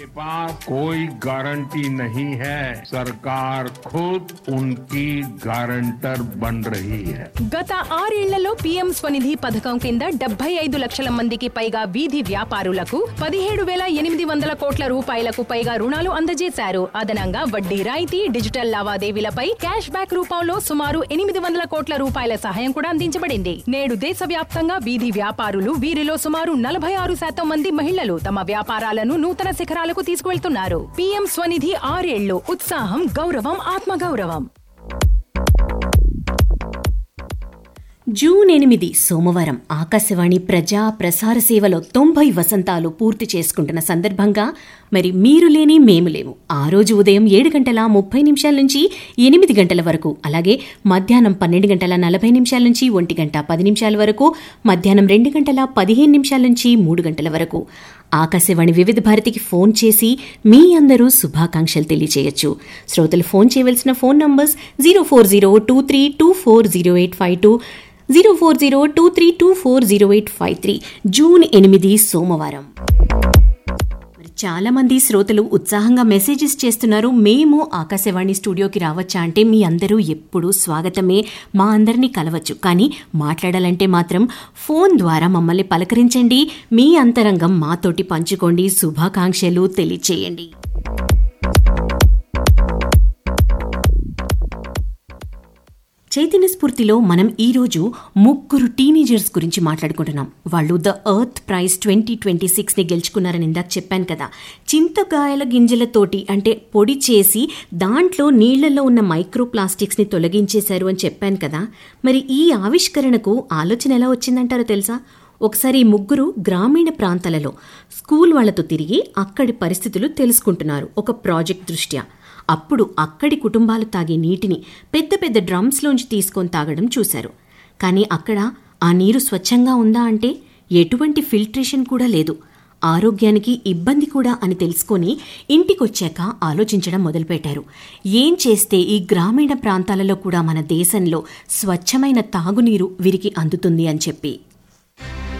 के पास कोई गारंटी नहीं है सरकार खुद उनकी गारंटर बन रही है గత ఆరేళ్లలో పీఎం స్వనిధి పథకం కింద డెబ్బై ఐదు లక్షల మందికి పైగా వీధి వ్యాపారులకు పదిహేడు వేల ఎనిమిది వందల కోట్ల రూపాయలకు పైగా రుణాలు అందజేశారు అదనంగా వడ్డీ రాయితీ డిజిటల్ లావాదేవీలపై క్యాష్ బ్యాక్ రూపంలో సుమారు ఎనిమిది వందల కోట్ల రూపాయల సహాయం కూడా అందించబడింది నేడు దేశవ్యాప్తంగా వీధి వ్యాపారులు వీరిలో సుమారు నలభై ఆరు శాతం మంది మహిళలు తమ వ్యాపారాలను నూతన శిఖరాలకు తీసుకువెళ్తున్నారు పీఎం స్వనిధి ఆరేళ్లు ఉత్సాహం గౌరవం ఆత్మగౌరవం జూన్ ఎనిమిది సోమవారం ఆకాశవాణి ప్రజా ప్రసార సేవలో తొంభై వసంతాలు పూర్తి చేసుకుంటున్న సందర్భంగా మరి మీరు లేని మేము లేము ఆ రోజు ఉదయం ఏడు గంటల ముప్పై నిమిషాల నుంచి ఎనిమిది గంటల వరకు అలాగే మధ్యాహ్నం పన్నెండు గంటల నలభై నిమిషాల నుంచి ఒంటి గంట పది నిమిషాల వరకు మధ్యాహ్నం రెండు గంటల పదిహేను నిమిషాల నుంచి మూడు గంటల వరకు ఆకాశవాణి వివిధ భారతికి ఫోన్ చేసి మీ అందరూ శుభాకాంక్షలు తెలియచేయచ్చు శ్రోతలు ఫోన్ చేయవలసిన phone numbers zero four zero two three two four zero eight five two zero four zero two three two four zero eight five three June ఎనిమిది సోమవారం మరి చాలా మంది శ్రోతలు ఉత్సాహంగా మెసేజెస్ చేస్తున్నారు మేము ఆకాశవాణి స్టూడియోకి రావచ్చా అంటే మీ అందరూ ఎప్పుడూ స్వాగతమే మా అందరినీ కలవచ్చు కానీ మాట్లాడాలంటే మాత్రం ఫోన్ ద్వారా మమ్మల్ని పలకరించండి మీ అంతరంగం మాతోటి పంచుకోండి శుభాకాంక్షలు తెలియచేయండి చైతన్య స్ఫూర్తిలో మనం ఈరోజు ముగ్గురు టీనేజర్స్ గురించి మాట్లాడుకుంటున్నాం వాళ్ళు the Earth Prize twenty twenty సిక్స్ని గెలుచుకున్నారని ఇందాక చెప్పాను కదా చింతకాయల గింజలతోటి అంటే పొడి చేసి దాంట్లో నీళ్లలో ఉన్న మైక్రో ప్లాస్టిక్స్ని తొలగించేశారు అని చెప్పాను కదా మరి ఈ ఆవిష్కరణకు ఆలోచన ఎలా వచ్చిందంటారో తెలుసా ఒకసారి ఈ ముగ్గురు గ్రామీణ ప్రాంతాలలో స్కూల్ వాళ్లతో తిరిగి అక్కడి పరిస్థితులు తెలుసుకుంటున్నారు ఒక ప్రాజెక్ట్ దృష్ట్యా అప్పుడు అక్కడి కుటుంబాలు తాగే నీటిని పెద్ద పెద్ద డ్రమ్స్లోంచి తీసుకొని తాగడం చూశారు కానీ అక్కడ ఆ నీరు స్వచ్ఛంగా ఉందా అంటే ఎటువంటి ఫిల్ట్రేషన్ కూడా లేదు ఆరోగ్యానికి ఇబ్బంది కూడా అని తెలుసుకొని ఇంటికొచ్చాక ఆలోచించడం మొదలుపెట్టారు ఏం చేస్తే ఈ గ్రామీణ ప్రాంతాలలో కూడా మన దేశంలో స్వచ్ఛమైన తాగునీరు వీరికి అందుతుంది అని చెప్పి